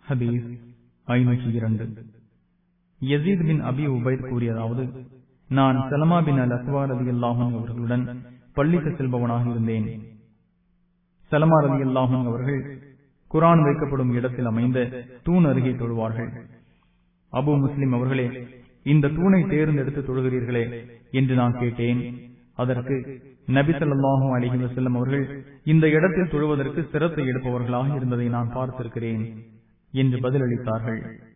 ஹதீஸ் ஐநூற்றி இரண்டு யசீத் பின் அபி உபைத் கூறியதாவது நான் சலமா பின் அல் அஸ்வார் அலி அல்லாஹன் அவர்களுடன் பள்ளிக்கு செல்பவனாக இருந்தேன் சலமா அலி அல்லாஹன் அவர்கள் குரான் வைக்கப்படும் இடத்தில் அமைந்த தூண் அருகே தொழுவார்கள் அபு முஸ்லிம் அவர்களே இந்த தூணை தேர்ந்தெடுத்து தொழுகிறீர்களே என்று நான் கேட்டேன் அதற்கு நபி சொல்லாஹும் அலிஹி வசல்லம் அவர்கள் இந்த இடத்தில் தொழுவதற்கு சிரத்தை எடுப்பவர்களாக இருந்ததை நான் பார்த்திருக்கிறேன் என்று பதிலளித்தார்கள்